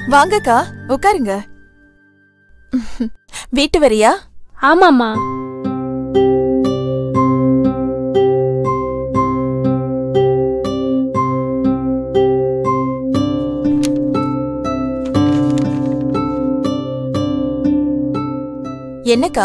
வாங்கக்கா உட்காருங்க வீட்டு வரியா ஆமாம்மா என்னக்கா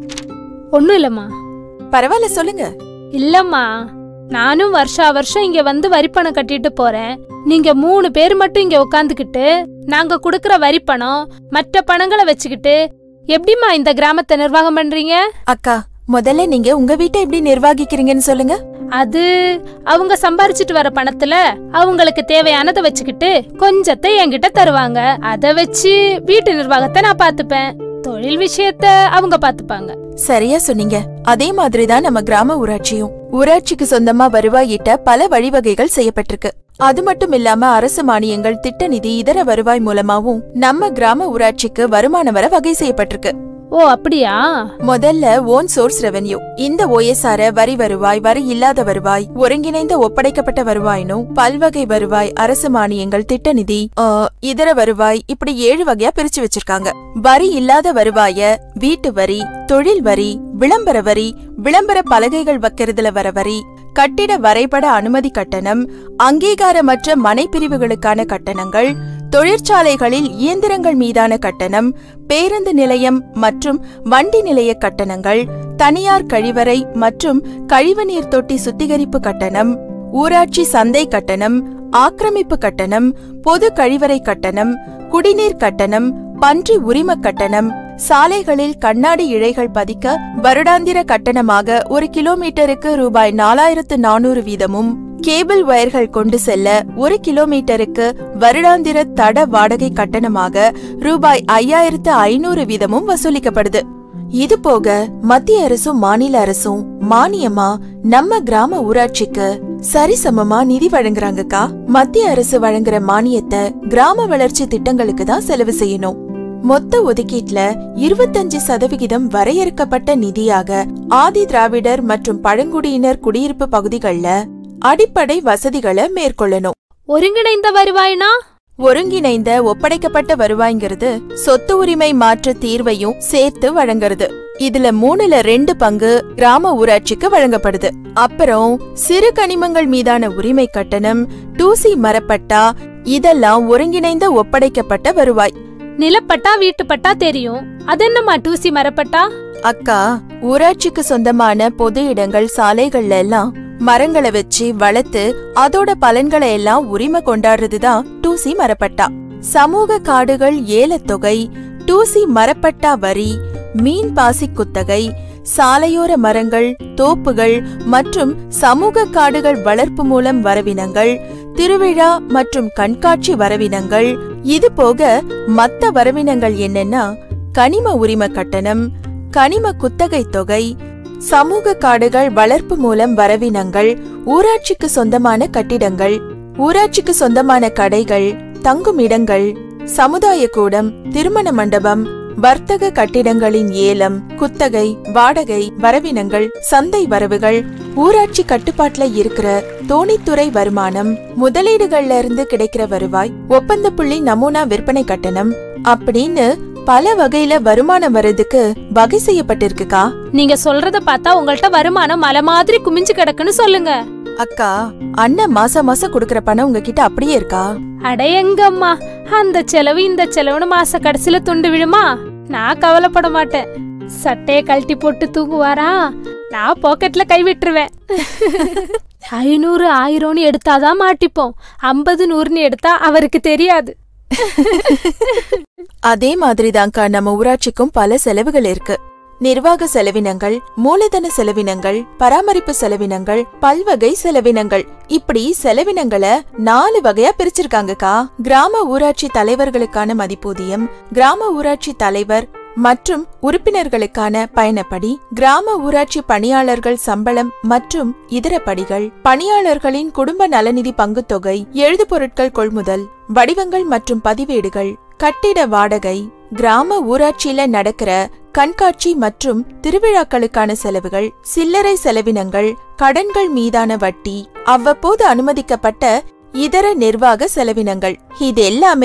ஒன்றும் இல்லைம்மா பரவாயில்ல சொல்லுங்க இல்லம்மா நானும் வருஷா வருஷம் இங்க வந்து வரிப்பணம் கட்டிட்டு போறேன் நீங்க மூணு பேர் மட்டும் இங்க உட்காந்துக்கிட்டு நாங்க குடுக்கற வரிப்பணம் மற்ற பணங்களை வச்சுக்கிட்டு எப்படிம்மா இந்த கிராமத்தை நிர்வாகம் பண்றீங்க அக்கா முதல்ல நீங்க உங்க வீட்டை எப்படி நிர்வாகிக்கிறீங்கன்னு சொல்லுங்க அது அவங்க சம்பாரிச்சிட்டு வர பணத்துல அவங்களுக்கு தேவையானதை வச்சுக்கிட்டு கொஞ்சத்தை என்கிட்ட தருவாங்க அத வச்சு வீட்டு நிர்வாகத்தை நான் பாத்துப்பேன் தொழில் விஷயத்த அவங்க பாத்துப்பாங்க சரியா சொன்னீங்க அதே மாதிரிதான் நம்ம கிராம ஊராட்சியும் ஊராட்சிக்கு சொந்தமா வருவாய் ஈட்ட பல வழிவகைகள் செய்யப்பட்டிருக்கு அது மட்டும் இல்லாம அரசு மானியங்கள் திட்ட நிதி இதர வருவாய் மூலமாவும் நம்ம கிராம ஊராட்சிக்கு வருமானம் வர வகை செய்யப்பட்டிருக்கு ஓ அப்படியா முதல்ல ஓன் சோர்ஸ் ரெவென்யூ இந்த ஓஎஸ்ஆர வரி வருவாய் வரி இல்லாத வருவாய் ஒருங்கிணைந்த ஒப்படைக்கப்பட்ட வருவாய்னும் பல்வகை வருவாய் அரசு மானியங்கள் திட்ட நிதி ஆ, இதர வருவாய் இப்படி ஏழு வகையா பிரிச்சு வச்சிருக்காங்க வரி இல்லாத வருவாய வீட்டு வரி தொழில் வரி விளம்பர வரி விளம்பர பலகைகள் வைக்கிறதுல வர வரி கட்டிட வரைபட அனுமதி கட்டணம் அங்கீகாரமற்ற மனைப்பிரிவுகளுக்கான கட்டணங்கள் தொழிற்சாலைகளில் இயந்திரங்கள் மீதான கட்டணம் பேருந்து நிலையம் மற்றும் வண்டி நிலைய கட்டணங்கள் தனியார் கழிவறை மற்றும் கழிவுநீர் தொட்டி சுத்திகரிப்பு கட்டணம் ஊராட்சி சந்தை கட்டணம் ஆக்கிரமிப்பு கட்டணம் பொது கழிவறை கட்டணம் குடிநீர் கட்டணம் பன்றி உரிம கட்டணம் சாலைகளில் கண்ணாடி இழைகள் பதிக்க வருடாந்திர கட்டணமாக ஒரு கிலோமீட்டருக்கு ரூபாய் நாலாயிரத்து நானூறு வீதமும் கேபிள் வயர்கள் கொண்டு செல்ல ஒரு கிலோமீட்டருக்கு வருடாந்திர தட வாடகை கட்டணமாக ரூபாய் ஐயாயிரத்து ஐநூறு வீதமும் வசூலிக்கப்படுது இது போக மத்திய அரசும் மாநில அரசும் மானியமா நம்ம கிராம ஊராட்சிக்கு சரிசமமா நிதி வழங்குறாங்கக்கா மத்திய அரசு வழங்குற மானியத்தை கிராம வளர்ச்சி திட்டங்களுக்கு தான் செலவு செய்யணும் மொத்த ஒதுக்கீட்ல இருபத்தஞ்சு சதவிகிதம் வரையறுக்கப்பட்ட நிதியாக ஆதி திராவிடர் மற்றும் பழங்குடியினர் குடியிருப்பு பகுதிகள்ல அடிப்படை வசதிகளை மேற்கொள்ளணும் ஒருங்கிணைந்த வருவாய்னா ஒருங்கிணைந்த ஒப்படைக்கப்பட்ட வருவாய்ங்கிறது சொத்து உரிமை மாற்று தீர்வையும் சேர்த்து வழங்குறது இதுல மூணுல ரெண்டு பங்கு கிராம ஊராட்சிக்கு வழங்கப்படுது அப்புறம் சிறு கனிமங்கள் மீதான உரிமை கட்டணம் டூசி மரப்பட்டா இதெல்லாம் ஒருங்கிணைந்த ஒப்படைக்கப்பட்ட வருவாய் நிலப்பட்டா வீட்டுப்பட்டா தெரியும் அது என்னம்மா டூசி மரப்பட்டா அக்கா ஊராட்சிக்கு சொந்தமான பொது இடங்கள் சாலைகள்ல எல்லாம் மரங்களை வச்சு வளர்த்து அதோட பலன்களை எல்லாம் உரிமை கொண்டாடுறதுதான் டூசி மரப்பட்டா சமூக காடுகள் ஏலத்தொகை டூசி மரப்பட்டா வரி மீன் பாசி குத்தகை சாலையோர மரங்கள் தோப்புகள் மற்றும் சமூக காடுகள் வளர்ப்பு மூலம் வரவினங்கள் திருவிழா மற்றும் கண்காட்சி வரவினங்கள் இது போக மத்த வரவினங்கள் என்னன்னா கனிம உரிம கட்டணம் கனிம குத்தகை தொகை சமூக காடுகள் வளர்ப்பு மூலம் வரவினங்கள் ஊராட்சிக்கு சொந்தமான கட்டிடங்கள் ஊராட்சிக்கு சொந்தமான கடைகள் தங்கும் இடங்கள் சமுதாய கூடம் திருமண மண்டபம் வர்த்தக கட்டிடங்களின் ஏலம் குத்தகை வாடகை வரவினங்கள் சந்தை வரவுகள் ஊராட்சி கட்டுப்பாட்டுல இருக்கிற தோணித்துறை வருமானம் முதலீடுகள்ல இருந்து கிடைக்கிற வருவாய் ஒப்பந்த புள்ளி நமூனா விற்பனை கட்டணம் அப்படின்னு பல வகையில வருமானம் வர்றதுக்கு வகை செய்யப்பட்டிருக்குக்கா நீங்க சொல்றத பார்த்தா உங்கள்ட்ட வருமானம் மலை மாதிரி குமிஞ்சு கிடக்குன்னு சொல்லுங்க அக்கா அண்ணன் மாசம் மாசம் குடுக்கற பணம் உங்ககிட்ட அப்படியே இருக்கா அட எங்கம்மா அந்த செலவு இந்த செலவுன்னு மாச கடைசியில துண்டு விழுமா நான் கவலைப்பட மாட்டேன் சட்டையை கழட்டி போட்டு தூங்குவாரா நான் பாக்கெட்ல கை விட்டுருவேன் ஐநூறு ஆயிரம்னு எடுத்தாதான் மாட்டிப்போம் ஐம்பது நூறுன்னு எடுத்தா அவருக்கு தெரியாது அதே மாதிரிதான்க்கா நம்ம ஊராட்சிக்கும் பல செலவுகள் இருக்கு நிர்வாக செலவினங்கள் மூலதன செலவினங்கள் பராமரிப்பு செலவினங்கள் பல்வகை செலவினங்கள் இப்படி செலவினங்களை நாலு வகையா பிரிச்சிருக்காங்கக்கா கிராம ஊராட்சி தலைவர்களுக்கான மதிப்பூதியம் கிராம ஊராட்சி தலைவர் மற்றும் உறுப்பினர்களுக்கான பயணப்படி கிராம ஊராட்சி பணியாளர்கள் சம்பளம் மற்றும் இதர படிகள் பணியாளர்களின் குடும்ப நலநிதி பங்குத்தொகை எழுது பொருட்கள் கொள்முதல் வடிவங்கள் மற்றும் பதிவேடுகள் கட்டிட வாடகை கிராம ஊராட்சியில நடக்கிற கண்காட்சி மற்றும் திருவிழாக்களுக்கான செலவுகள் சில்லறை செலவினங்கள் கடன்கள் மீதான வட்டி அவ்வப்போது அனுமதிக்கப்பட்ட இதர நிர்வாக செலவினங்கள் இது எல்லாமே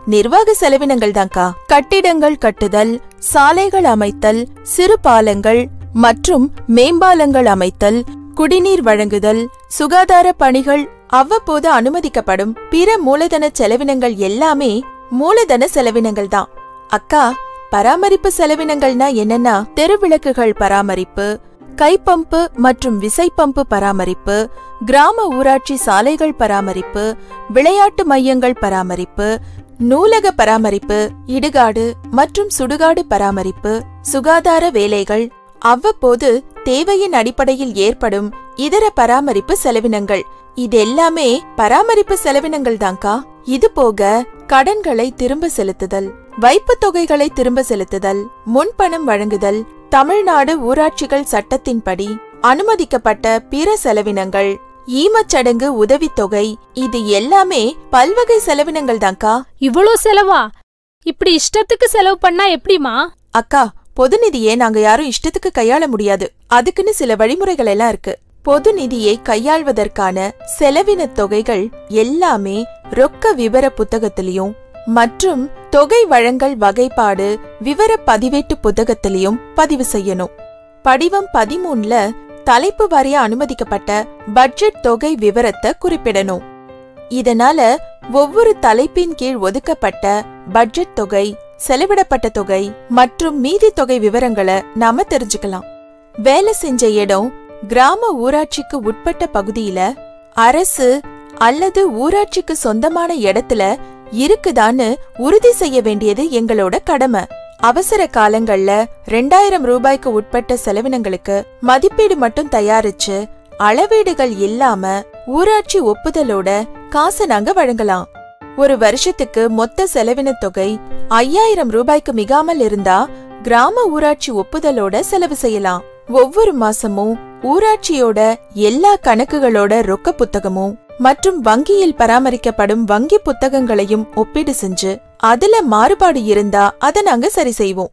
நிர்வாக செலவினங்கள் தான்க்கா கட்டிடங்கள் கட்டுதல் சாலைகள் அமைத்தல் சிறு பாலங்கள் மற்றும் மேம்பாலங்கள் அமைத்தல் குடிநீர் வழங்குதல் சுகாதார பணிகள் அவ்வப்போது அனுமதிக்கப்படும் பிற மூலதன செலவினங்கள் எல்லாமே மூலதன செலவினங்கள் தான் அக்கா பராமரிப்பு செலவினங்கள்னா என்னன்னா தெருவிளக்குகள் பராமரிப்பு கைப்பம்பு மற்றும் விசைப்பம்பு பராமரிப்பு கிராம ஊராட்சி சாலைகள் பராமரிப்பு விளையாட்டு மையங்கள் பராமரிப்பு நூலக பராமரிப்பு இடுகாடு மற்றும் சுடுகாடு பராமரிப்பு சுகாதார வேலைகள் அவ்வப்போது தேவையின் அடிப்படையில் ஏற்படும் இதர பராமரிப்பு செலவினங்கள் இதெல்லாமே பராமரிப்பு செலவினங்கள் தான்க்கா இது போக கடன்களை திரும்ப செலுத்துதல் வைப்புத் தொகைகளை திரும்ப செலுத்துதல் முன்பணம் வழங்குதல் தமிழ்நாடு ஊராட்சிகள் சட்டத்தின்படி அனுமதிக்கப்பட்ட பிற செலவினங்கள் ஈமச்சடங்கு உதவித்தொகை இது எல்லாமே பல்வகை செலவினங்கள் தான்க்கா இவ்வளோ செலவா இப்படி இஷ்டத்துக்கு செலவு பண்ணா எப்படிமா அக்கா பொது நிதியை நாங்க யாரும் இஷ்டத்துக்கு கையாள முடியாது அதுக்குன்னு சில வழிமுறைகள் எல்லாம் இருக்கு பொது நிதியை கையாள்வதற்கான செலவின தொகைகள் எல்லாமே ரொக்க விவர புத்தகத்திலையும் மற்றும் தொகை வழங்கல் வகைப்பாடு விவர பதிவேட்டு புத்தகத்திலையும் பதிவு செய்யணும் படிவம் பதிமூணுல தலைப்பு வாரியா அனுமதிக்கப்பட்ட பட்ஜெட் தொகை விவரத்தை குறிப்பிடணும் இதனால ஒவ்வொரு தலைப்பின் கீழ் ஒதுக்கப்பட்ட பட்ஜெட் தொகை செலவிடப்பட்ட தொகை மற்றும் மீதி தொகை விவரங்களை நாம தெரிஞ்சுக்கலாம் வேலை செஞ்ச இடம் கிராம ஊராட்சிக்கு உட்பட்ட பகுதியில அரசு அல்லது ஊராட்சிக்கு சொந்தமான இடத்துல இருக்குதான்னு உறுதி செய்ய வேண்டியது எங்களோட கடமை அவசர காலங்கள்ல ரெண்டாயிரம் ரூபாய்க்கு உட்பட்ட செலவினங்களுக்கு மதிப்பீடு மட்டும் தயாரிச்சு அளவீடுகள் இல்லாம ஊராட்சி ஒப்புதலோட காசை நாங்க வழங்கலாம் ஒரு வருஷத்துக்கு மொத்த செலவின தொகை ஐயாயிரம் ரூபாய்க்கு மிகாமல் இருந்தா கிராம ஊராட்சி ஒப்புதலோட செலவு செய்யலாம் ஒவ்வொரு மாசமும் ஊராட்சியோட எல்லா கணக்குகளோட ரொக்க புத்தகமும் மற்றும் வங்கியில் பராமரிக்கப்படும் வங்கி புத்தகங்களையும் ஒப்பீடு செஞ்சு அதுல மாறுபாடு இருந்தா அத நாங்க சரி செய்வோம்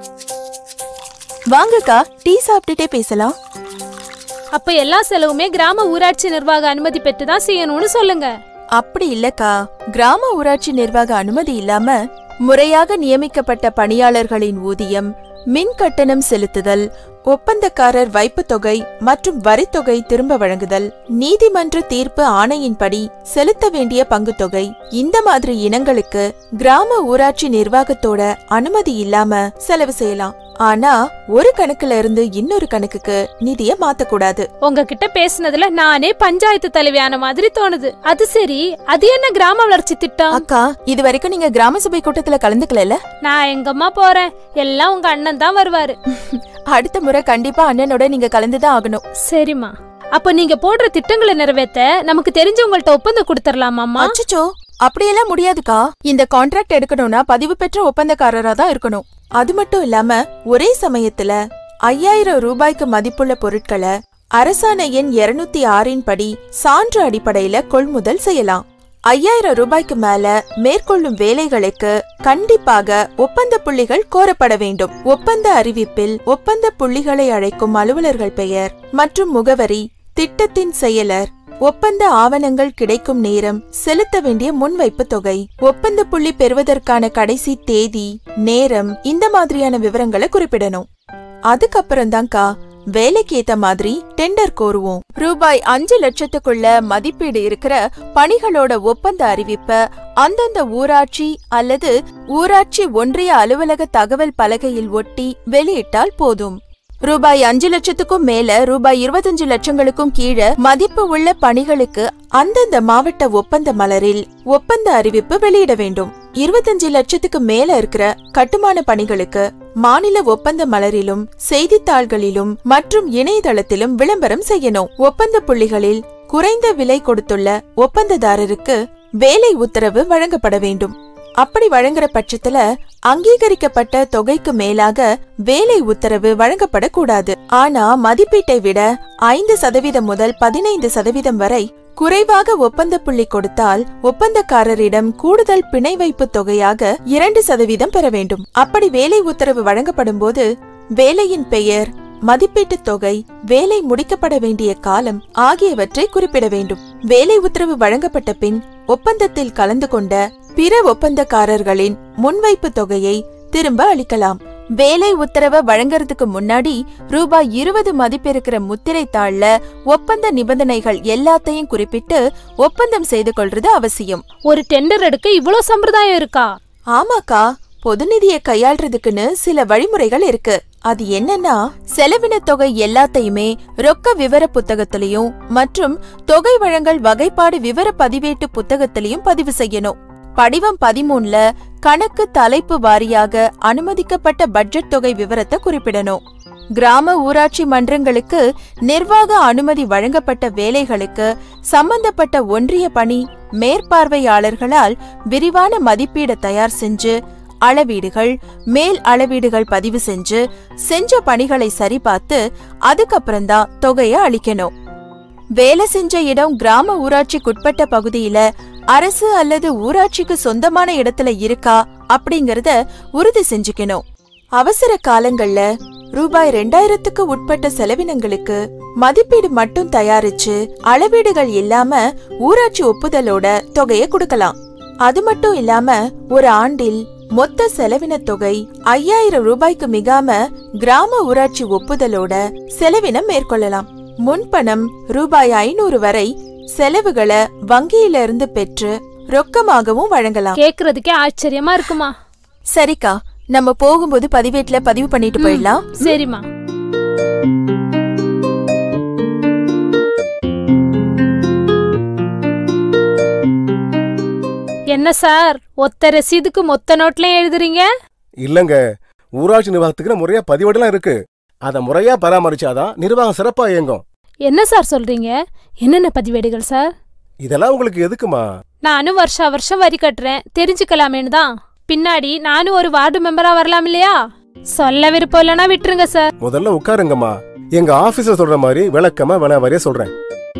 வாங்கக்கா டீ சாப்பிட்டுட்டே பேசலாம் அப்ப எல்லா செலவுமே கிராம ஊராட்சி நிர்வாக அனுமதி பெற்று தான் செய்யணும்னு சொல்லுங்க அப்படி இல்லக்கா கிராம ஊராட்சி நிர்வாக அனுமதி இல்லாம முறையாக நியமிக்கப்பட்ட பணியாளர்களின் ஊதியம் மின் கட்டணம் செலுத்துதல் ஒப்பந்தக்காரர் வைப்புத் தொகை மற்றும் வரித்தொகை திரும்ப வழங்குதல் நீதிமன்ற தீர்ப்பு ஆணையின்படி செலுத்த வேண்டிய பங்குத்தொகை இந்த மாதிரி இனங்களுக்கு கிராம ஊராட்சி நிர்வாகத்தோட அனுமதி இல்லாம செலவு செய்யலாம் ஆனா ஒரு கணக்குல இருந்து இன்னொரு கணக்குக்கு நிதிய மாத்தக்கூடாது உங்ககிட்ட பேசுனதுல நானே பஞ்சாயத்து தலைவியான மாதிரி தோணுது அது சரி அது என்ன கிராம வளர்ச்சி திட்டம் அக்கா இது வரைக்கும் நீங்க கிராம சபை கூட்டத்துல கலந்துக்கல நான் எங்கம்மா போறேன் எல்லாம் உங்க அண்ணன் தான் வருவாரு அடுத்த முறை கண்டிப்பா அண்ணனோட நீங்க கலந்துதான் ஆகணும் சரிம்மா அப்ப நீங்க போடுற திட்டங்களை நிறைவேத்த நமக்கு தெரிஞ்சவங்கள்ட்ட ஒப்பந்தம் கொடுத்துடலாமாம்மா அச்சச்சோ அப்படியெல்லாம் முடியாதுக்கா இந்த கான்ட்ராக்ட் எடுக்கணும்னா பதிவு பெற்ற ஒப்பந்தக்காரரா தான் இருக்கணும் அது மட்டும் இல்லாம ஒரே சமயத்துல ஐயாயிரம் ரூபாய்க்கு மதிப்புள்ள பொருட்களை அரசாணை எண் இருநூத்தி ஆறின் படி சான்று அடிப்படையில கொள்முதல் செய்யலாம் ஐயாயிரம் ரூபாய்க்கு மேல மேற்கொள்ளும் வேலைகளுக்கு கண்டிப்பாக ஒப்பந்த புள்ளிகள் கோரப்பட வேண்டும் ஒப்பந்த அறிவிப்பில் ஒப்பந்த புள்ளிகளை அழைக்கும் அலுவலர்கள் பெயர் மற்றும் முகவரி திட்டத்தின் செயலர் ஒப்பந்த ஆவணங்கள் கிடைக்கும் நேரம் செலுத்த வேண்டிய முன்வைப்பு தொகை ஒப்பந்த புள்ளி பெறுவதற்கான கடைசி தேதி நேரம் இந்த மாதிரியான விவரங்களை குறிப்பிடணும் அதுக்கப்புறம் தான்க்கா வேலைக்கு ஏத்த மாதிரி டெண்டர் கோருவோம் ரூபாய் அஞ்சு லட்சத்துக்குள்ள மதிப்பீடு இருக்கிற பணிகளோட ஒப்பந்த அறிவிப்ப அந்தந்த ஊராட்சி அல்லது ஊராட்சி ஒன்றிய அலுவலக தகவல் பலகையில் ஒட்டி வெளியிட்டால் போதும் ரூபாய் அஞ்சு லட்சத்துக்கும் மேல ரூபாய் இருபத்தஞ்சு லட்சங்களுக்கும் கீழே மதிப்பு உள்ள பணிகளுக்கு அந்தந்த மாவட்ட ஒப்பந்த மலரில் ஒப்பந்த அறிவிப்பு வெளியிட வேண்டும் இருபத்தஞ்சு லட்சத்துக்கு மேல இருக்கிற கட்டுமான பணிகளுக்கு மாநில ஒப்பந்த மலரிலும் செய்தித்தாள்களிலும் மற்றும் இணையதளத்திலும் விளம்பரம் செய்யணும் ஒப்பந்த புள்ளிகளில் குறைந்த விலை கொடுத்துள்ள ஒப்பந்ததாரருக்கு வேலை உத்தரவு வழங்கப்பட வேண்டும் அப்படி வழங்குற பட்சத்துல அங்கீகரிக்கப்பட்ட தொகைக்கு மேலாக வேலை உத்தரவு வழங்கப்படக்கூடாது ஆனா மதிப்பீட்டை விட ஐந்து சதவீதம் முதல் பதினைந்து சதவீதம் வரை குறைவாக ஒப்பந்த புள்ளி கொடுத்தால் ஒப்பந்தக்காரரிடம் கூடுதல் பிணை வைப்பு தொகையாக இரண்டு சதவீதம் பெற வேண்டும் அப்படி வேலை உத்தரவு வழங்கப்படும் போது வேலையின் பெயர் மதிப்பீட்டுத் தொகை வேலை முடிக்கப்பட வேண்டிய காலம் ஆகியவற்றை குறிப்பிட வேண்டும் வேலை உத்தரவு வழங்கப்பட்ட பின் ஒப்பந்தத்தில் கலந்து கொண்ட பிற ஒப்பந்தக்காரர்களின் முன்வைப்பு தொகையை திரும்ப அளிக்கலாம் வேலை உத்தரவை வழங்கறதுக்கு முன்னாடி ரூபாய் இருபது மதிப்பிருக்கிற முத்திரை தாள்ல ஒப்பந்த நிபந்தனைகள் எல்லாத்தையும் குறிப்பிட்டு ஒப்பந்தம் செய்து கொள்றது அவசியம் ஒரு டெண்டர் எடுக்க இவ்ளோ சம்பிரதாயம் இருக்கா ஆமாக்கா பொது நிதியை கையாள்றதுக்குன்னு சில வழிமுறைகள் இருக்கு அது என்னன்னா செலவின தொகை எல்லாத்தையுமே ரொக்க விவர புத்தகத்திலையும் மற்றும் தொகை வழங்கல் வகைப்பாடு விவர பதிவேட்டு புத்தகத்திலையும் பதிவு செய்யணும் படிவம் பதிமூணுல கணக்கு தலைப்பு வாரியாக அனுமதிக்கப்பட்ட பட்ஜெட் தொகை விவரத்தை குறிப்பிடணும் கிராம ஊராட்சி மன்றங்களுக்கு நிர்வாக அனுமதி வழங்கப்பட்ட வேலைகளுக்கு சம்பந்தப்பட்ட ஒன்றிய பணி மேற்பார்வையாளர்களால் விரிவான மதிப்பீடு தயார் செஞ்சு அளவீடுகள் மேல் அளவீடுகள் பதிவு செஞ்சு செஞ்ச பணிகளை சரிபார்த்து அதுக்கப்புறம்தான் தொகையை அளிக்கணும் வேலை செஞ்ச இடம் கிராம ஊராட்சிக்குட்பட்ட பகுதியில அரசு அல்லது ஊராட்சிக்கு சொந்தமான இடத்துல இருக்கா அப்படிங்கறத உறுதி செஞ்சுக்கணும் அவசர காலங்கள்ல ரூபாய் ரெண்டாயிரத்துக்கு உட்பட்ட செலவினங்களுக்கு மதிப்பீடு மட்டும் தயாரிச்சு அளவீடுகள் இல்லாம ஊராட்சி ஒப்புதலோட தொகையை கொடுக்கலாம் அது மட்டும் இல்லாம ஒரு ஆண்டில் மொத்த செலவின தொகை ஐயாயிரம் ரூபாய்க்கு மிகாம கிராம ஊராட்சி ஒப்புதலோட செலவினம் மேற்கொள்ளலாம் முன்பணம் ரூபாய் ஐநூறு வரை செலவுகளை வங்கியில இருந்து பெற்று ரொக்கமாகவும் வழங்கலாம் கேக்குறதுக்கே ஆச்சரியமா இருக்குமா சரிக்கா நம்ம போகும்போது பதிவேட்ல பதிவு பண்ணிட்டு போயிடலாம் சரிம்மா என்ன சார் ஒத்த ரசீதுக்கு மொத்த நோட்லயும் எழுதுறீங்க இல்லங்க ஊராட்சி நிர்வாகத்துக்கு முறையா பதிவேடெல்லாம் இருக்கு அத முறையா பராமரிச்சாதான் நிர்வாகம் சிறப்பா இயங்கும் என்ன சார் சொல்றீங்க என்னென்ன பதிவேடுகள் சார் இதெல்லாம் உங்களுக்கு எதுக்குமா நானும் வருஷா வருஷம் வரி கட்டுறேன் தெரிஞ்சுக்கலாமேன்னு தான் பின்னாடி நானும் ஒரு வார்டு மெம்பரா வரலாம் இல்லையா சொல்ல விருப்பம் இல்லைன்னா விட்டுருங்க சார் முதல்ல உட்காருங்கம்மா எங்க ஆபீஸ்ல சொல்ற மாதிரி விளக்கமா வேணா வரைய சொல்றேன்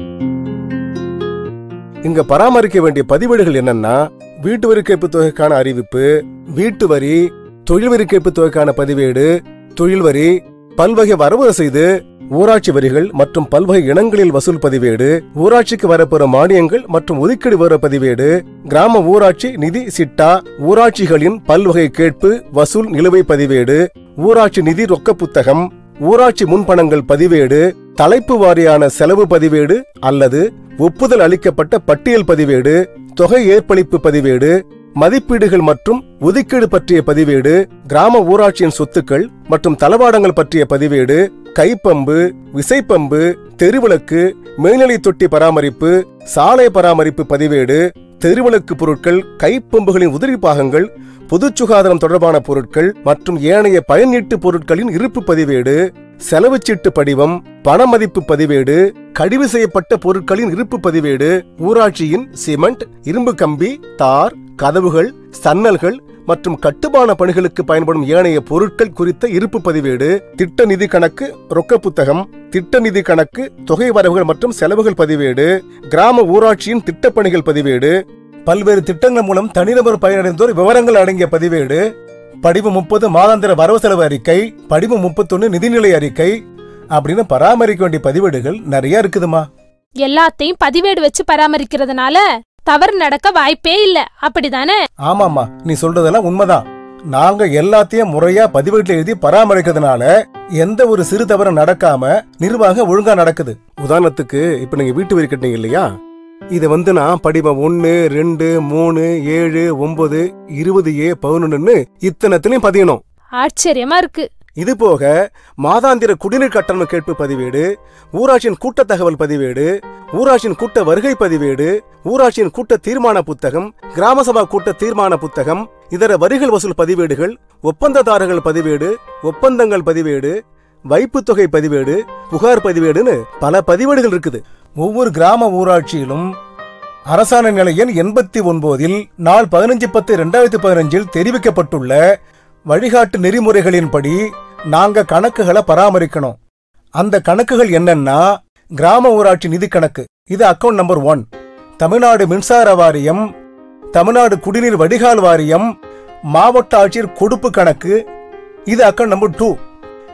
இங்க பராமரிக்க வேண்டிய பதிவேடுகள் என்னன்னா வீட்டு வரி கேட்பு தொகைக்கான அறிவிப்பு வீட்டு வரி தொழில் வரி கேட்பு தொகைக்கான பதிவேடு தொழில் வரி பல்வகை வரவு ரசீது ஊராட்சி வரிகள் மற்றும் பல்வகை இனங்களில் வசூல் பதிவேடு ஊராட்சிக்கு வரப்பெறும் மானியங்கள் மற்றும் ஒதுக்கீடு விவர பதிவேடு கிராம ஊராட்சி நிதி சிட்டா ஊராட்சிகளின் பல்வகை கேட்பு வசூல் நிலுவை பதிவேடு ஊராட்சி நிதி ரொக்க புத்தகம் ஊராட்சி முன்பணங்கள் பதிவேடு தலைப்பு வாரியான செலவு பதிவேடு அல்லது ஒப்புதல் அளிக்கப்பட்ட பட்டியல் பதிவேடு தொகை ஏற்பளிப்பு பதிவேடு மதிப்பீடுகள் மற்றும் ஒதுக்கீடு பற்றிய பதிவேடு கிராம ஊராட்சியின் சொத்துக்கள் மற்றும் தளவாடங்கள் பற்றிய பதிவேடு கைப்பம்பு விசைப்பம்பு தெருவிளக்கு மேல்நிலை தொட்டி பராமரிப்பு சாலை பராமரிப்பு பதிவேடு தெருவிளக்கு பொருட்கள் கைப்பம்புகளின் உதிரி பாகங்கள் பொது சுகாதாரம் தொடர்பான பொருட்கள் மற்றும் ஏனைய பயனீட்டு பொருட்களின் இருப்பு பதிவேடு செலவு சீட்டு படிவம் பண மதிப்பு பதிவேடு கடிவு செய்யப்பட்ட பொருட்களின் இருப்பு பதிவேடு ஊராட்சியின் சிமெண்ட் இரும்பு கம்பி தார் கதவுகள் சன்னல்கள் மற்றும் கட்டுமான பணிகளுக்கு பயன்படும் ஏனைய பொருட்கள் குறித்த இருப்பு பதிவேடு திட்ட நிதி கணக்கு ரொக்க புத்தகம் திட்ட நிதி கணக்கு தொகை வரவுகள் மற்றும் செலவுகள் பதிவேடு கிராம ஊராட்சியின் திட்டப்பணிகள் பதிவேடு பல்வேறு திட்டங்கள் மூலம் தனிநபர் பயனடைந்தோர் விவரங்கள் அடங்கிய பதிவேடு படிவு முப்பது மாதாந்திர வரவு செலவு அறிக்கை படிவு முப்பத்தொன்னு நிதிநிலை அறிக்கை அப்படின்னு பராமரிக்க வேண்டிய பதிவேடுகள் நிறைய இருக்குதுமா எல்லாத்தையும் பதிவேடு வச்சு பராமரிக்கிறதுனால தவறு நடக்க வாய்ப்பே இல்ல அப்படிதானே ஆமாமா நீ சொல்றதெல்லாம் உண்மைதான் நாங்க எல்லாத்தையும் முறையா பதிவேட்டில் எழுதி பராமரிக்கிறதுனால எந்த ஒரு சிறு தவறும் நடக்காம நிர்வாகம் ஒழுங்கா நடக்குது உதாரணத்துக்கு இப்ப நீங்க வீட்டு வரி கட்டினீங்க இல்லையா இது வந்து நான் படிவம் ஒன்னு ரெண்டு மூணு ஏழு ஒன்பது இருபது ஏ பதினொன்னு இத்தனத்திலையும் பதியணும் ஆச்சரியமா இருக்கு இது போக மாதாந்திர குடிநீர் கட்டணம் கேட்பு பதிவேடு ஊராட்சியின் கூட்ட தகவல் பதிவேடு ஊராட்சியின் கூட்ட வருகை பதிவேடு ஊராட்சியின் கூட்ட தீர்மான புத்தகம் கிராம சபா கூட்ட தீர்மான புத்தகம் இதர வரிகள் வசூல் பதிவேடுகள் ஒப்பந்ததாரர்கள் பதிவேடு ஒப்பந்தங்கள் பதிவேடு வைப்பு தொகை பதிவேடு புகார் பதிவேடுன்னு பல பதிவேடுகள் இருக்குது ஒவ்வொரு கிராம ஊராட்சியிலும் அரசாணை நிலை எண் எண்பத்தி ஒன்பதில் நாள் பதினஞ்சு பத்து ரெண்டாயிரத்தி பதினஞ்சில் தெரிவிக்கப்பட்டுள்ள வழிகாட்டு நெறிமுறைகளின்படி நாங்க கணக்குகளை பராமரிக்கணும் அந்த கணக்குகள் என்னன்னா கிராம ஊராட்சி நிதி கணக்கு இது அக்கவுண்ட் நம்பர் ஒன் தமிழ்நாடு மின்சார வாரியம் தமிழ்நாடு குடிநீர் வடிகால் வாரியம் மாவட்ட ஆட்சியர் கொடுப்பு கணக்கு இது அக்கவுண்ட் நம்பர் டூ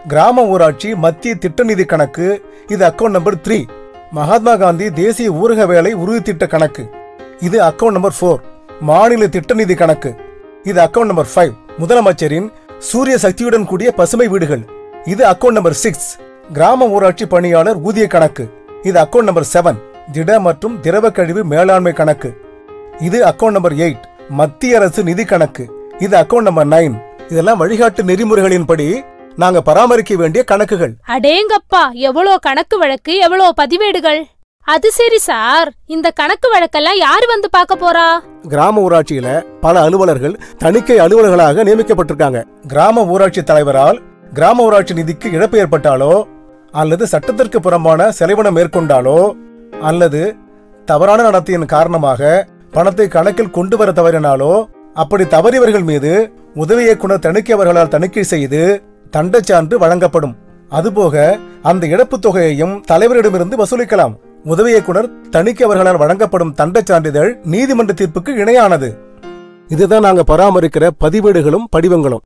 கிராம ஊராட்சி மத்திய திட்ட நிதி கணக்கு இது account number three Mahatma Gandhi தேசிய ஊரக வேலை உறுதி திட்ட கணக்கு இது அக்கவுண்ட் நம்பர் ஃபோர் மாநில திட்ட நிதி கணக்கு இது அக்கவுண்ட் நம்பர் ஃபைவ் முதலமைச்சரின் சூரிய சக்தியுடன் கூடிய பசுமை வீடுகள் இது அக்கவுண்ட் நம்பர் சிக்ஸ் கிராம ஊராட்சி பணியாளர் ஊதிய கணக்கு இது அக்கவுண்ட் நம்பர் செவன் திட மற்றும் திரவ கழிவு மேலாண்மை கணக்கு இது அக்கவுண்ட் நம்பர் எயிட் மத்திய அரசு நிதி கணக்கு இது அக்கவுண்ட் நம்பர் நைன் இதெல்லாம் வழிகாட்டு நெறிமுறைகளின்படி நாங்க பராமரிக்க வேண்டிய கணக்குகள் அடேங்கப்பா எவ்வளோ கணக்கு வழக்கு எவ்வளோ பதிவேடுகள் அது சரி சார் இந்த கணக்கு வழக்கெல்லாம் யார் வந்து பார்க்க போறா கிராம ஊராட்சியில பல அலுவலர்கள் தணிக்கை அலுவலர்களாக நியமிக்கப்பட்டிருக்காங்க கிராம ஊராட்சி தலைவரால் கிராம ஊராட்சி நிதிக்கு இழப்பு ஏற்பட்டாலோ அல்லது சட்டத்திற்கு புறம்பான செலவினம் மேற்கொண்டாலோ அல்லது தவறான நடத்தையின் காரணமாக பணத்தை கணக்கில் கொண்டு வர தவறினாலோ அப்படி தவறியவர்கள் மீது உதவி இயக்குனர் தணிக்கை அவர்களால் தணிக்கை செய்து தண்டச் சான்று வழங்கப்படும் அதுபோக அந்த இழப்புத் தொகையையும் தலைவரிடமிருந்து வசூலிக்கலாம் உதவி இயக்குனர் தணிக்கை அவர்களால் வழங்கப்படும் தண்டச் சான்றிதழ் நீதிமன்ற தீர்ப்புக்கு இணையானது இதுதான் நாங்க பராமரிக்கிற பதிவேடுகளும் படிவங்களும்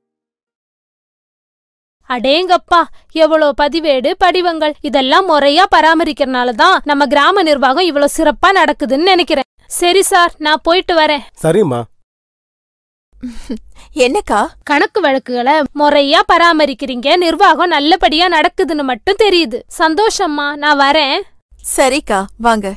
அடேங்கப்பா எவ்வளோ பதிவேடு படிவங்கள் இதெல்லாம் முறையா பராமரிக்கிறனால தான் நம்ம கிராம நிர்வாகம் இவ்வளோ சிறப்பா நடக்குதுன்னு நினைக்கிறேன் சரி சார் நான் போயிட்டு வரேன் சரிம்மா என்னக்கா கணக்கு வழக்குகளை முறையா பராமரிக்கிறீங்க நிர்வாகம் நல்லபடியா நடக்குதுன்னு மட்டும் தெரியுது சந்தோஷம்மா நான் வரேன் சரிக்கா வாங்க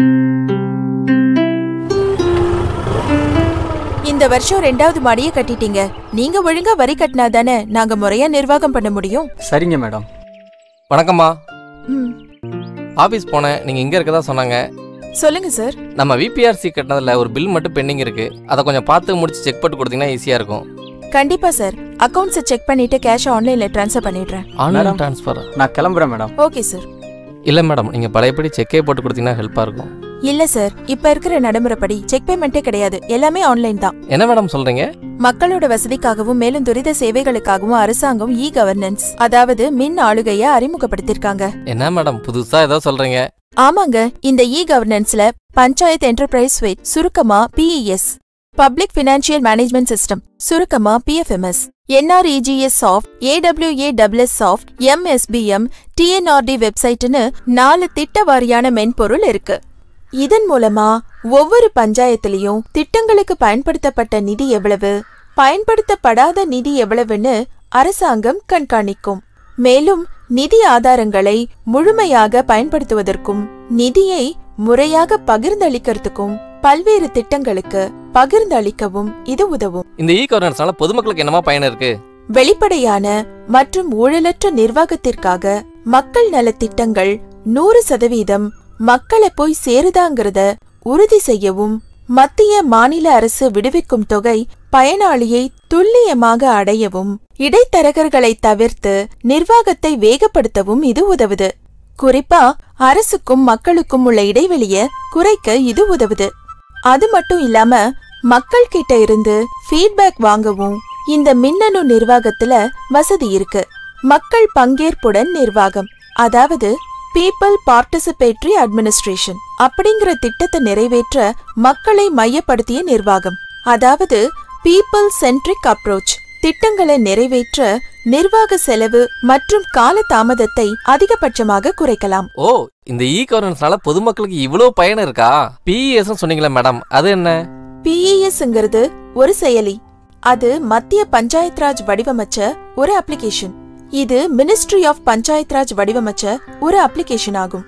இந்த வருஷம் ரெண்டாவது மாடியை கட்டிட்டீங்க நீங்க ஒழுங்கா வரி கட்டினா தானே நாங்க முறையா நிர்வாகம் பண்ண முடியும் சரிங்க மேடம் வணக்கம்மா ம், ஆஃபீஸ் போனேன் நீங்கள் இங்கே இருக்கதா சொன்னாங்க சொல்லுங்க சார் நம்ம விபிஆர்சி கட்டினதில் ஒரு பில் மட்டும் பெண்டிங் இருக்குது அதை கொஞ்சம் பார்த்து முடிச்சு செக் போட்டு கொடுத்தீங்கன்னா ஈஸியாக இருக்கும் கண்டிப்பா சார் அக்கவுண்ட்ஸை செக் பண்ணிட்டு கேஷ் ஆன்லைன்ல ட்ரான்ஸ்ஃபர் பண்ணிடுறேன் ஆன்லைன் மேடம். ட்ரான்ஸ்ஃபர் நான் கிளம்புறேன் மேடம் ஓகே சார் இல்லை மேடம் நீங்கள் பழையபடி செக்கே போட்டு கொடுத்தீங்கன்னா ஹெல்ப்பாக இருக்கும் இல்ல சார் இப்ப இருக்கிற நடைமுறைப்படி செக் பேமெண்ட்டே கிடையாது எல்லாமே ஆன்லைன் தான் என்ன மேடம் சொல்கிறீங்க மக்களோட வசதிக்காகவும் மேலும் துரித சேவைகளுக்காகவும் அரசாங்கம் இ கவர்னன்ஸ் அதாவது மின் ஆளுகைய அறிமுகப்படுத்திருக்காங்க என்ன மேடம் புதுசாக ஏதோ சொல்கிறீங்க ஆமாங்க இந்த இ கவர்னன்ஸ்ல பஞ்சாயத்து என்டர்பிரைஸ் ஸ்வீட் சுருக்கமா PES public financial management system சுருக்கமா பிஎஃப்எம்எஸ் என்ஆர்இஜிஎஸ் சாஃப்ட் ஏடபிள்யூஏடபிள்எஸ் சாஃப்ட் எம்எஸ்பிஎம் டிஎன்ஆர்டி வெப்சைட்னு நாலு திட்ட வாரியான மென்பொருள் இருக்கு இதன் மூலமா ஒவ்வொரு பஞ்சாயத்துலயும் திட்டங்களுக்கு பயன்படுத்தப்பட்ட நிதி எவ்வளவு பயன்படுத்தப்படாத நிதி எவ்வளவுன்னு அரசாங்கம் கண்காணிக்கும் மேலும் நிதி ஆதாரங்களை முழுமையாக பயன்படுத்துவதற்கும் நிதியை முறையாக பகிர்ந்தளிக்கிறதுக்கும் பல்வேறு திட்டங்களுக்கு பகிர்ந்தளிக்கவும் இது உதவும் இந்த இ கவர்னன்ஸ்னால பொதுமக்களுக்கு என்னமா பயன் இருக்கு வெளிப்படையான மற்றும் ஊழலற்ற நிர்வாகத்திற்காக மக்கள் நலத் திட்டங்கள் நூறு சதவீதம் மக்களை போய் சேருதாங்கிறத உறுதி செய்யவும் மத்திய மாநில அரசு விடுவிக்கும் தொகை பயனாளியை துல்லியமாக அடையவும் இடைத்தரகர்களை தவிர்த்து நிர்வாகத்தை வேகப்படுத்தவும் இது உதவுது குறிப்பா அரசுக்கும் மக்களுக்கும் உள்ள இடைவெளிய குறைக்க இது உதவுது அது மட்டும் இல்லாம மக்கள் கிட்ட இருந்து ஃபீட்பேக் வாங்கவும் இந்த மின்னணு நிர்வாகத்துல வசதி இருக்கு மக்கள் பங்கேற்புடன் நிர்வாகம் அதாவது பீப்பிள் பார்ட்டிசிபேட்டரி அட்மினிஸ்ட்ரேஷன் அப்படிங்கிற திட்டத்தை நிறைவேற்ற மக்களை மையப்படுத்திய நிர்வாகம் அதாவது பீப்பிள் சென்ட்ரிக் அப்ரோச் திட்டங்களை நிறைவேற்ற நிர்வாக செலவு மற்றும் கால தாமதத்தை அதிகபட்சமாக குறைக்கலாம் ஓ இந்த இ கவர்னன்ஸ்னால பொதுமக்களுக்கு இவ்வளோ பயன் இருக்கா பிஇஎஸ் சொன்னீங்களே மேடம் அது என்ன பிஇஎஸ்ங்கிறது ஒரு செயலி அது மத்திய பஞ்சாயத் ராஜ் வடிவமைச்ச ஒரு அப்ளிகேஷன் இது மினிஸ்ட்ரி ஆஃப் பஞ்சாயத் ராஜ் வடிவமைச்ச ஒரு அப்ளிகேஷன் ஆகும்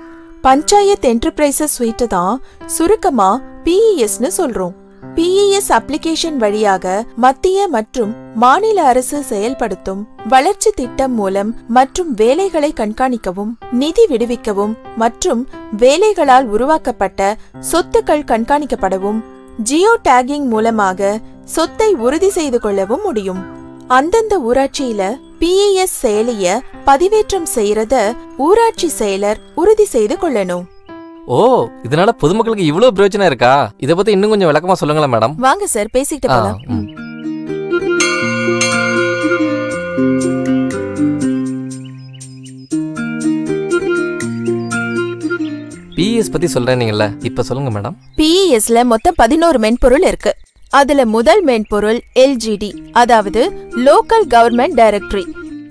பஞ்சாயத் என்டர்பிரைசஸ் ஸ்வீட் தான் சுருக்கமா பிஇஎஸ்னு சொல்றோம் பிஇஎஸ் அப்ளிகேஷன் வழியாக மத்திய மற்றும் மாநில அரசு செயல்படுத்தும் வளர்ச்சி திட்டம் மூலம் மற்றும் வேலைகளை கண்காணிக்கவும் நிதி விடுவிக்கவும் மற்றும் வேலைகளால் உருவாக்கப்பட்ட சொத்துக்கள் கண்காணிக்கப்படவும் ஜியோ டேகிங் மூலமாக சொத்தை உறுதி செய்து கொள்ளவும் முடியும் அந்தந்த ஊராட்சியில பிஇஎஸ் செயலிய பதிவேற்றம் செய்யறத ஊராட்சி செயலர் உறுதி செய்து கொள்ளணும் ஓ இதனால பொதுமக்களுக்கு இவ்வளோ பிரயோஜனம் இருக்கா இதை பத்தி இன்னும் கொஞ்சம் விளக்கமா சொல்லுங்களேன் மேடம் வாங்க சார் பேசிட்டு ஆ, போலாம் ம். பிஎஸ் பத்தி சொல்றேனீங்கல்ல இப்ப சொல்லுங்க மேடம் பிஇஎஸ்ல மொத்தம் பதினோரு மென்பொருள் இருக்கு அதுல முதல் மென்பொருள் எல்ஜிடி அதாவது லோக்கல் கவர்மெண்ட் டைரக்டரி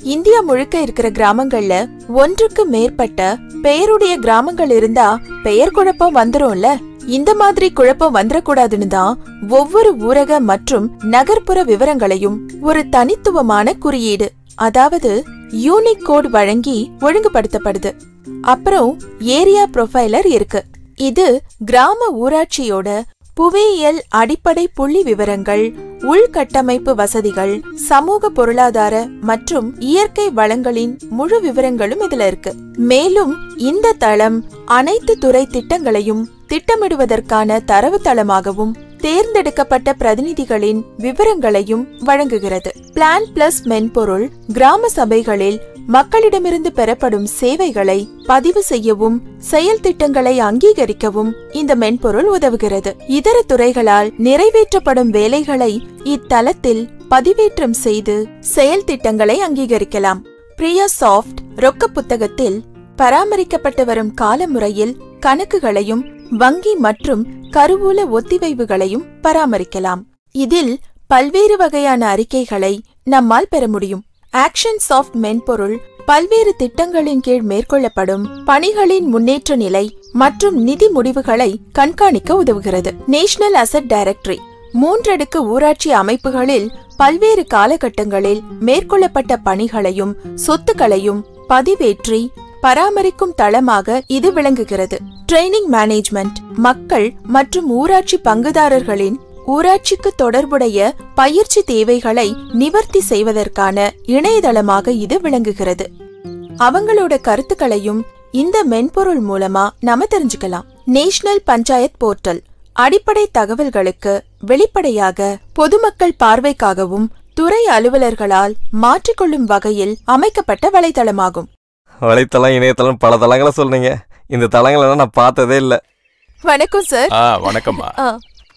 இந்தியா முழுக்க இருக்கிற கிராமங்கள்ல ஒன்றுக்கு மேற்பட்ட பெயருடைய கிராமங்கள் இருந்தா பெயர் குழப்பம் வந்துரும்ல இந்த மாதிரி குழப்பம் வந்துடக்கூடாதுன்னு தான் ஒவ்வொரு ஊரக மற்றும் நகர்ப்புற விவரங்களையும் ஒரு தனித்துவமான குறியீடு அதாவது யூனிக் கோட் வழங்கி ஒழுங்குபடுத்தப்படுது அப்புறம் ஏரியா ப்ரொஃபைலர் இருக்கு இது கிராம ஊராட்சியோட புவியியல் அடிப்படை புள்ளி விவரங்கள் உள்கட்டமைப்பு வசதிகள் சமூக பொருளாதார மற்றும் இயற்கை வளங்களின் முழு விவரங்களும் இதுல இருக்கு மேலும் இந்த தளம் அனைத்து துறை திட்டங்களையும் திட்டமிடுவதற்கான தரவுத்தளமாகவும் தேர்ந்தெடுக்கப்பட்ட பிரதிநிதிகளின் விவரங்களையும் வழங்குகிறது பிளான் பிளஸ் மென்பொருள் கிராம சபைகளில் மக்களிடமிருந்து பெறப்படும் சேவைகளை பதிவு செய்யவும் செயல் திட்டங்களை அங்கீகரிக்கவும் இந்த மென்பொருள் உதவுகிறது இதர துறைகளால் நிறைவேற்றப்படும் வேலைகளை இத்தளத்தில் பதிவேற்றம் செய்து செயல் திட்டங்களை அங்கீகரிக்கலாம் பிரியா சாஃப்ட் ரொக்க புத்தகத்தில் பராமரிக்கப்பட்டு வரும் காலமுறையில் கணக்குகளையும் வங்கி மற்றும் கருவூல ஒத்திவைவுகளையும் பராமரிக்கலாம் இதில் பல்வேறு வகையான அறிக்கைகளை நம்மால் பெற முடியும் ஆக்ஷன் சாஃப்ட் மென்பொருள் பல்வேறு திட்டங்களின் கீழ் மேற்கொள்ளப்படும் பணிகளின் முன்னேற்ற நிலை மற்றும் நிதி முடிவுகளை கண்காணிக்க உதவுகிறது நேஷனல் அசெட் டைரக்டரி மூன்றடுக்கு ஊராட்சி அமைப்புகளில் பல்வேறு காலகட்டங்களில் மேற்கொள்ளப்பட்ட பணிகளையும் சொத்துக்களையும் பதிவேற்றி பராமரிக்கும் தளமாக இது விளங்குகிறது ட்ரைனிங் மேனேஜ்மெண்ட் மக்கள் மற்றும் ஊராட்சி பங்குதாரர்களின் ஊராட்சிக்கு தொடர்புடைய பயிற்சி தேவைகளை நிவர்த்தி செய்வதற்கான இணையதளமாக இது விளங்குகிறது அவங்களோட கருத்துக்களையும் இந்த மென்பொருள் மூலமா நாம தெரிஞ்சுக்கலாம் நேஷனல் பஞ்சாயத் போர்ட்டல் அடிப்படை தகவல்களுக்கு வெளிப்படையாக பொதுமக்கள் பார்வைக்காகவும் துறை அலுவலர்களால் மாற்றிக்கொள்ளும் வகையில் அமைக்கப்பட்ட வலைதளமாகும் வலைத்தளம் இணையதளம் பல தளங்களை சொல்றீங்க இந்த தளங்களெல்லாம் நான் பார்த்ததே இல்லை வணக்கம் சார் ஆ வணக்கம்மா ஆ.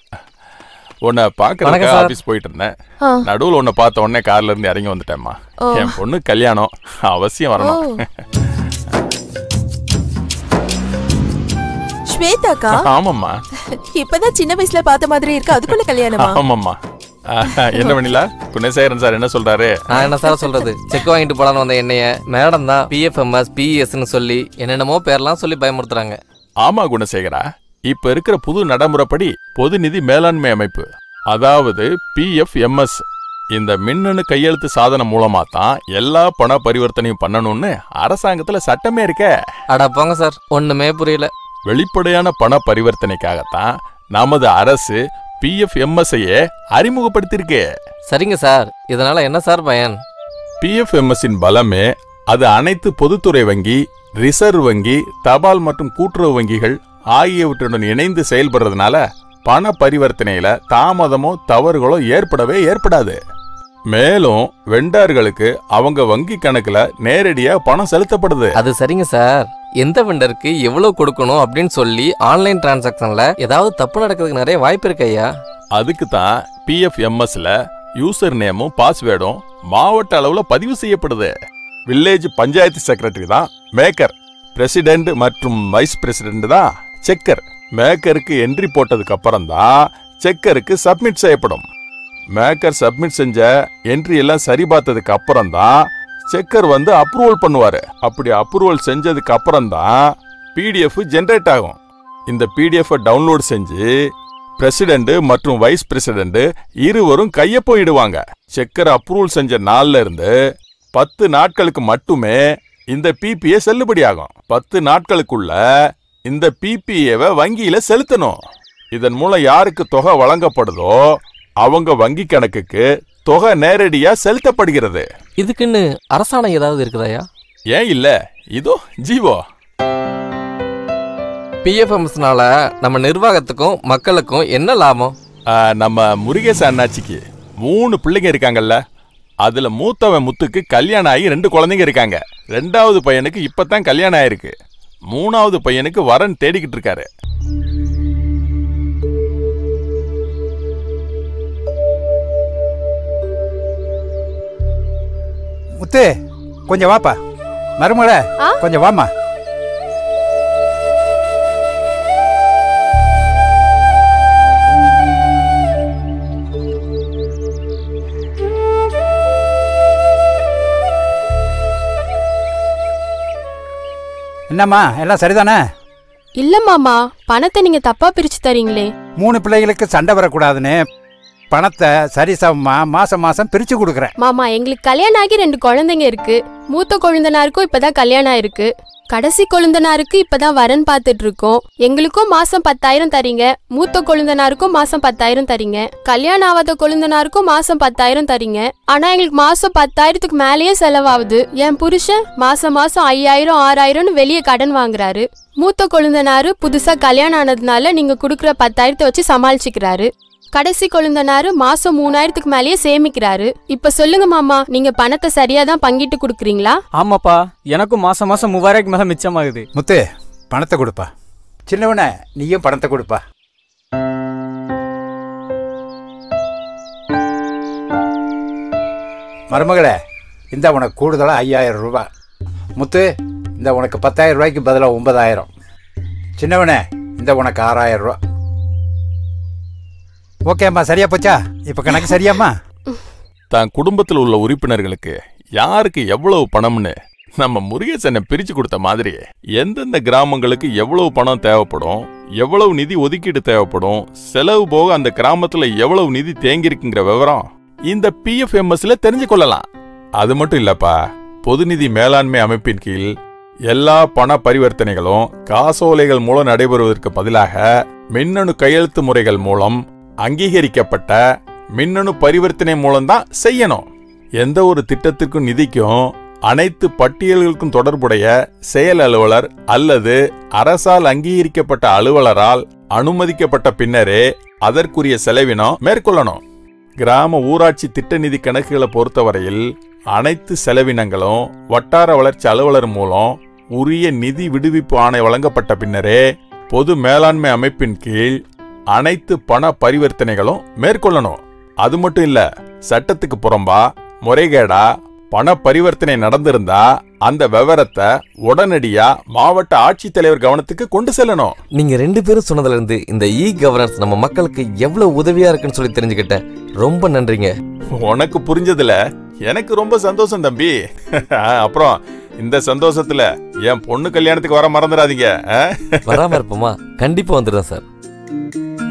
உன்னை பார்க்கறதுக்கு வணக்கம் சார். ஆபீஸ் போயிட்டு இருந்தேன் ஆ. நடுவுல உன்னை பார்த்த உடனே கார்ல இருந்து இறங்கி வந்துட்டேம்மா ஓ. என் பொண்ணு கல்யாணம் அவசியம் ஓ வரணும் ஸ்வேதாக்கா ஆமாம்மா இப்பதான் சின்ன வயசுல பார்த்த மாதிரி இருக்கு அதுக்குள்ள கல்யாணமா ஆமாம்மா ஆ, என்ன பண்ணிலா குணசேகரன் சார் என்ன சொல்றாரு நான் என்ன சார் சொல்றது செக் வாங்கிட்டு போலான்னு வந்த என்னைய மேடம் தான் பிஎஃப்எம்எஸ் பிஎஸ்ன்னு சொல்லி என்னென்னமோ பேர்லாம் சொல்லி பயமுறுத்துறாங்க ஆமா குணசேகரா இப்ப இருக்கிற புது நடைமுறைப்படி பொது நிதி மேலாண்மை அமைப்பு அதாவது பிஎஃப்எம்எஸ் இந்த மின்னணு கையெழுத்து சாதனம் மூலமா தான் எல்லா பண பரிவர்த்தனையும் பண்ணணும்னு அரசாங்கத்துல சட்டமே இருக்கே அட போங்க சார் ஒண்ணுமே புரியல வெளிப்படையான பண பரிவர்த்தனைக்காகத்தான் நமது அரசு பிஎஃப்எம்எஸ்ஐயே அறிமுகப்படுத்தியிருக்கு சரிங்க சார் இதனால என்ன சார் பயன் பிஎஃப்எம்எஸ்ஸின் பலமே அது அனைத்து பொதுத்துறை வங்கி ரிசர்வ் வங்கி தபால் மற்றும் கூட்டுறவு வங்கிகள் ஆகியவற்றுடன் இணைந்து செயல்படுறதுனால பண பரிவர்த்தனையில தாமதமோ தவறுகளோ ஏற்படவே ஏற்படாது மேலும் வெண்டார்களுக்கு அவங்க வங்கி கணக்குல நேரடியா பணம் செலுத்தப்படுது அது சரிங்க சார் எந்த வெண்டருக்கு எவ்வளவு கொடுக்கணும் அப்படின்னு சொல்லி ஆன்லைன் டிரான்சாக்ஷன்ல ஏதாவது தப்பு நடக்கிறதுக்கு நிறைய வாய்ப்பு இருக்கு ஐயா அதுக்கு தான் பிஎஃப்எம்எஸ்ல யூசர் நேமும் பாஸ்வேர்டும் மாவட்ட அளவுல பதிவு செய்யப்படுது வில்லேஜ் பஞ்சாயத்து செக்ரட்டரி தான் மேக்கர் பிரசிடென்ட் மற்றும் வைஸ் பிரசிடென்ட் தான் செக்கர் மேக்கருக்கு என்ட்ரி போட்டதுக்கு அப்புறம் தான் செக்கருக்கு சப்மிட் செய்யப்படும் மேக்கர் சப்மிட் செஞ்ச என்ட்ரி எல்லாம் சரி பார்த்ததுக்கு அப்புறம் தான் செக்கர் வந்து அப்ரூவல் பண்ணுவாரு அப்படி அப்ரூவல் செஞ்சதுக்கு அப்புறம் தான் பிடிஎஃப் ஜென்ரேட் ஆகும் இந்த பிடிஎஃப் டவுன்லோட் செஞ்சு பிரசிடென்ட் மற்றும் வைஸ் பிரசிடென்ட் இருவரும் கையொப்பம் இடுவாங்க செக்கர் அப்ரூவல் செஞ்ச நாள்ல இருந்து பத்து நாட்களுக்கு மட்டுமே இந்த பிபிஏ செல்லுபடியாகும் பத்து நாட்களுக்குள்ள இந்த பிபிஏவை வங்கியில செலுத்தணும் இதன் மூலம் யாருக்கு தொகை வழங்கப்படுதோ அவங்க வங்கி கணக்குக்கு தொகை நேரடியா செலுத்தப்படுகிறது இதுக்குன்னு அரசாணை ஏதாவது இருக்குதாயா ஏன் இல்ல இதோ ஜீவோ பிஎஃப்எம்ஸ்னால நம்ம நிர்வாகத்துக்கும் மக்களுக்கும் என்ன லாபம் ஆ, நம்ம முருகேச அண்ணாச்சிக்கு மூணு பிள்ளைங்க இருக்காங்கல்ல அதுல மூத்தவன் முத்துக்கு கல்யாணம் ஆகி ரெண்டு குழந்தைங்க இருக்காங்க ரெண்டாவது பையனுக்கு இப்பதான் கல்யாணம் ஆயிருக்கு மூணாவது பையனுக்கு வரன் தேடிக்கிட்டு இருக்காரு முத்து கொஞ்சம் வாப்பா மருமகள கொஞ்சம் வாம்மா என்னம்மா எல்லாம் சரிதானே இல்ல மாமா பணத்தை நீங்க தப்பா பிரிச்சு தரீங்களே மூணு பிள்ளைகளுக்கு சண்டை வரக்கூடாதுன்னு பணத்தை சரிசமமா மாசம் மாசம் பிரிச்சு கொடுக்குறேன் மாமா எங்களுக்கு கல்யாணம் ஆகி ரெண்டு குழந்தைங்க இருக்கு மூத்த கொழுந்தனாருக்கும் இப்பதான் கல்யாணம் ஆயிருக்கு கடைசி கொழுந்தனாருக்கு இப்பதான் வரன் பார்த்துட்டு இருக்கோம் எங்களுக்கும் மாசம் பத்தாயிரம் தரீங்க மூத்த கொழுந்தனாருக்கும் மாசம் பத்தாயிரம் தரீங்க கல்யாணம் ஆகாத கொழுந்தனாருக்கும் மாசம் பத்தாயிரம் தரீங்க ஆனா எங்களுக்கு மாசம் பத்தாயிரத்துக்கு மேலேயே செலவாகுது என் புருஷன் மாசம் மாசம் ஐயாயிரம் ஆறாயிரம்னு வெளியே கடன் வாங்குறாரு மூத்த கொழுந்தனாரு புதுசா கல்யாணம் ஆனதுனால நீங்க கொடுக்குற பத்தாயிரத்தை வச்சு சமாளிச்சுக்கிறாரு கடைசி கொழுந்தனாரு மாசம் மூணாயிரத்துக்கு மேலேயே சேமிக்கிறாரு இப்ப சொல்லுங்க மாமா நீங்க பணத்தை சரியா தான் பங்கிட்டு கொடுக்குறீங்களா ஆமாப்பா எனக்கும் மாசம் மாசம் மூவாயிரம் மேல மிச்சமாகுது முத்து பணத்தை கொடுப்பா சின்னவனே நீயும் பணத்தை கொடுப்பா மருமகளே இந்த உனக்கு கூடுதலாக ஐயாயிரம் ரூபாய் முத்து இந்த உனக்கு பத்தாயிரம் ரூபாய்க்கு பதிலாக ஒன்பதாயிரம் சின்னவனே இந்த உனக்கு ஆறாயிரம் ரூபா ஓகேம்மா சரியா போச்சா இப்போ கணக்கு சரியாம்மா தான் குடும்பத்தில் உள்ள உறுப்பினர்களுக்கு யாருக்கு எவ்வளவு பணம்னு நம்ம முருகேசனை பிரிச்சு கொடுத்த மாதிரி எந்தெந்த கிராமங்களுக்கு எவ்வளவு பணம் தேவைப்படும் எவ்வளவு நிதி ஒதுக்கீடு தேவைப்படும் செலவு போக அந்த கிராமத்துல எவ்வளவு நிதி தேங்கியிருக்குங்கிற விவரம் இந்த பிஎஃப்எம்எஸ்ல தெரிஞ்சு கொள்ளலாம் அது மட்டும் இல்லப்பா பொதுநிதி மேலாண்மை அமைப்பின் கீழ் எல்லா பண பரிவர்த்தனைகளும் காசோலைகள் மூலம் நடைபெறுவதற்கு பதிலாக மின்னணு கையெழுத்து முறைகள் மூலம் அங்கீகரிக்கப்பட்ட மின்னணு பரிவர்த்தனை மூலம்தான் செய்யணும் எந்த ஒரு திட்டத்திற்கும் நிதிக்கும் அனைத்து பட்டியல்களுக்கும் தொடர்புடைய செயல் அலுவலர் அல்லது அரசால் அங்கீகரிக்கப்பட்ட அலுவலரால் அனுமதிக்கப்பட்ட பின்னரே அதற்குரிய செலவினம் மேற்கொள்ளணும் கிராம ஊராட்சி திட்ட நிதி கணக்குகளை பொறுத்தவரையில் அனைத்து செலவினங்களும் வட்டார வளர்ச்சி அலுவலர் மூலம் உரிய நிதி விடுவிப்பு ஆணை வழங்கப்பட்ட பின்னரே பொது மேலாண்மை அமைப்பின் கீழ் அனைத்து பண பரிவர்த்தனைகளும் மேற்கொள்ளணும் அது மட்டும் இல்ல சட்டத்துக்கு புறம்பா முறைகேடா பண பரிவர்த்தனை நடந்திருந்தா அந்த விவரத்தை உடனடியா மாவட்ட ஆட்சித்தலைவர் கவனத்துக்கு கொண்டு செல்லணும் நீங்க ரெண்டு பேரும் சொன்னதுல இருந்து இந்த இ கவர்னன்ஸ் நம்ம மக்களுக்கு எவ்வளவு உதவியா இருக்குன்னு சொல்லி தெரிஞ்சுக்கிட்டேன் ரொம்ப நன்றிங்க உனக்கு புரிஞ்சதுல எனக்கு ரொம்ப சந்தோஷம் தம்பி அப்புறம் இந்த சந்தோஷத்துல என் பொண்ணு கல்யாணத்துக்கு வர மறந்துடாதீங்க ஆ? வராம இருப்போமா கண்டிப்பா வந்துடுறேன் சார்